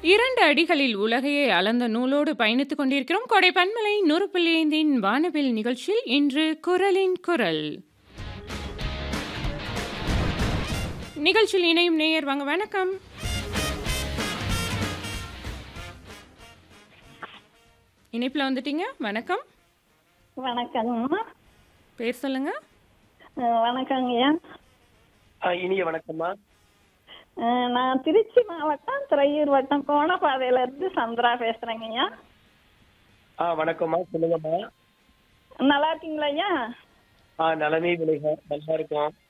இரண்டு அடிகளில் உலகையே அளந்த நூலோடு பயணித்துக் கொண்டிருக்கிறோம் கொடை பன்மலை நூறுப்புள்ளியந்தின் வானவில் நிகழ்ச்சியில் இன்று குரலின் குரல் நிகழ்ச்சியில் இணையும் நேயர் வாங்க வணக்கம் இணைப்பில் வந்துட்டீங்க வணக்கம் வணக்கங்கம்மா பேர் சொல்லுங்க அஹ் வணக்கங்கய்யா ஆ, இனிய வணக்கம்மா அஹ் நான் திருச்சி மாவட்டம் துறையூர் வட்டம் கோணப்பாதையில இருந்து சந்திரா பேசுறேங்கய்யா ஆ வணக்கம்மா சொல்லுங்கம்மா நல்லா இருக்கீங்களா ஐயா ஆ நலமே விளைக நல்லா இருக்கோம்